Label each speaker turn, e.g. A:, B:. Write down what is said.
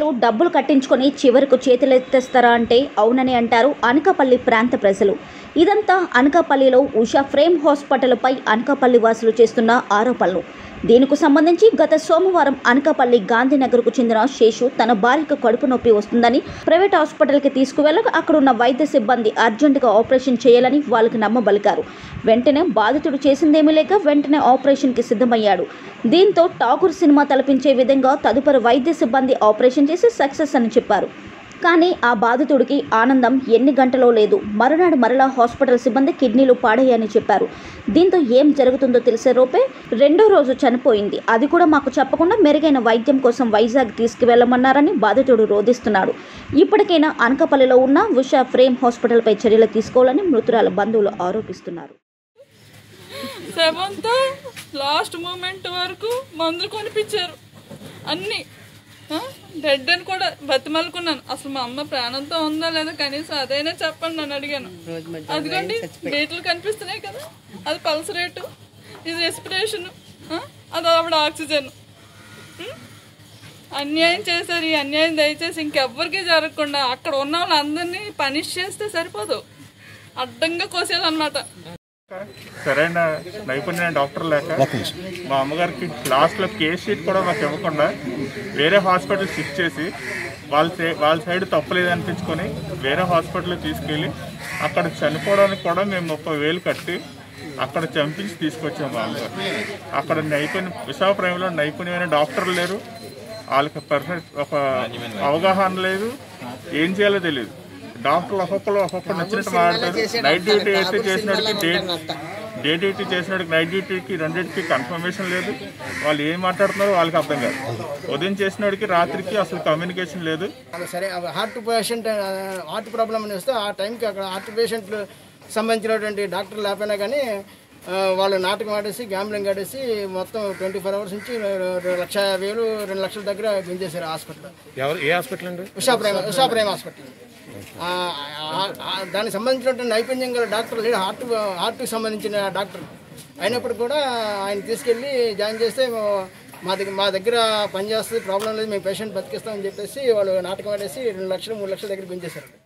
A: డబ్బులు కట్టించుకొని చివరకు చేతులెత్తేస్తారా అంటే అవునని అంటారు అనకాపల్లి ప్రాంత ప్రజలు ఇదంతా అనకాపల్లిలో ఉషా ఫ్రేమ్ హాస్పిటల్పై అనకాపల్లి వాసులు చేస్తున్న ఆరోపణలు దీనికి సంబంధించి గత సోమవారం అనకాపల్లి గాంధీనగర్కు చెందిన శేషు తన భార్యకు కడుపు నొప్పి వస్తుందని ప్రైవేట్ హాస్పిటల్కి తీసుకువెళ్ళగా అక్కడున్న వైద్య సిబ్బంది అర్జెంటుగా ఆపరేషన్ చేయాలని వాళ్ళకి నమ్మబలికారు వెంటనే బాధితుడు చేసిందేమీ లేక వెంటనే ఆపరేషన్కి సిద్ధమయ్యాడు దీంతో ఠాగూర్ సినిమా తలపించే విధంగా తదుపరి వైద్య సిబ్బంది ఆపరేషన్ చేసి సక్సెస్ అని చెప్పారు కానీ ఆ బాధితుడికి ఆనందం ఎన్ని గంటలో లేదు మరునాడు మరలా హాస్పిటల్ సిబ్బంది కిడ్నీలు పాడయ్యని చెప్పారు దీంతో ఏం జరుగుతుందో తెలిసే రూపే రెండో రోజు చనిపోయింది అది కూడా మాకు చెప్పకుండా మెరుగైన వైద్యం కోసం వైజాగ్ తీసుకువెళ్లమన్నారని బాధితుడు రోధిస్తున్నాడు ఇప్పటికైనా అనకాపల్లిలో ఉన్న ఉషా ఫ్రేమ్ హాస్పిటల్పై చర్యలు తీసుకోవాలని మృతురాల బంధువులు ఆరోపిస్తున్నారు
B: సెవెంత్ లాస్ట్ మూమెంట్ వరకు మందులు కొనిపించారు అన్ని డెడ్ అని కూడా బతిమలుకున్నాను అసలు మా అమ్మ ప్రాణంతో ఉందా లేదా కనీసం అదైనా చెప్పండి నన్ను అడిగాను అదిగోండి బీట్లు కనిపిస్తున్నాయి కదా అది పల్స్ రేటు ఇది రెస్పిరేషన్ అది ఆవిడ ఆక్సిజన్ ఉం? అన్యాయం చేశారు ఈ అన్యాయం దయచేసి ఇంకెవ్వరికి జరగకుండా అక్కడ ఉన్న వాళ్ళందరినీ పనిష్ చేస్తే సరిపోదు అడ్డంగా కోసేయాలన్నమాట
C: సరైన నైపుణ్యమైన డాక్టర్ లేక మా అమ్మగారికి లాస్ట్లో కేస్ షీట్ కూడా మాకు ఇవ్వకుండా వేరే హాస్పిటల్ షిఫ్ట్ చేసి వాళ్ళ సై- వాళ్ళ సైడ్ తప్పలేదు అనిపించుకొని వేరే హాస్పిటల్ తీసుకెళ్ళి అక్కడ చనిపోవడానికి కూడా మేము ముప్పై వేలు కట్టి అక్కడ చంపించి తీసుకొచ్చాము మా అమ్మగారు అక్కడ నైపుణ్య విశాఖప్రాయంలో నైపుణ్యమైన డాక్టర్లు లేరు వాళ్ళకి పర్ఫెక్ట్ ఒక అవగాహన లేదు ఏం చేయాలో తెలియదు డాక్టర్లు ఒక్కొక్కరు ఒక్కొక్కరు నచ్చినట్టు మాట్లాడతారు నైట్ డ్యూటీ అయితే చేసినోడికి డే డే డ్యూటీ చేసినోడికి నైట్ డ్యూటీకి రెండింటికి కన్ఫర్మేషన్ లేదు వాళ్ళు ఏం మాట్లాడుతున్నారో వాళ్ళకి అర్థం కాదు ఉదయం చేసినోడికి రాత్రికి అసలు కమ్యూనికేషన్ లేదు
D: అలా సరే అవి హార్ట్ పేషెంట్ ఆ, హార్ట్ ప్రాబ్లం అని వస్తే ఆ టైంకి అక్కడ హార్ట్ పేషెంట్లు సంబంధించినటువంటి డాక్టర్ లేకపోయినా కానీ ఆ, వాళ్ళు నాటకం ఆడేసి గ్యాంబ్లింగ్ ఆడేసి మొత్తం ట్వంటీ ఫోర్ అవర్స్ నుంచి రె- లక్ష యాభై వేలు రెండు లక్షల దగ్గర గుంజేశారు హాస్పిటల్
E: ఎవరు ఏ హాస్పిటల్ అండి
D: ఉషా ప్రేమ ఉషా ప్రేమ హాస్పిటల్ ఆ, ఆ, ఆ, దానికి సంబంధించినటువంటి నైపుణ్యం గల డాక్టర్ లేడు హార్ట్ హార్ట్కి సంబంధించిన డాక్టర్ అయినప్పుడు కూడా ఆయన తీసుకెళ్ళి జాయిన్ చేస్తే మా దగ్గర మా దగ్గర పనిచేస్తుంది ప్రాబ్లం లేదు మేము పేషెంట్ బతికిస్తామని చెప్పేసి వాళ్ళు నాటకం ఆడేసి రెండు లక్షలు మూడు లక్షల దగ్గర గుంజేశారు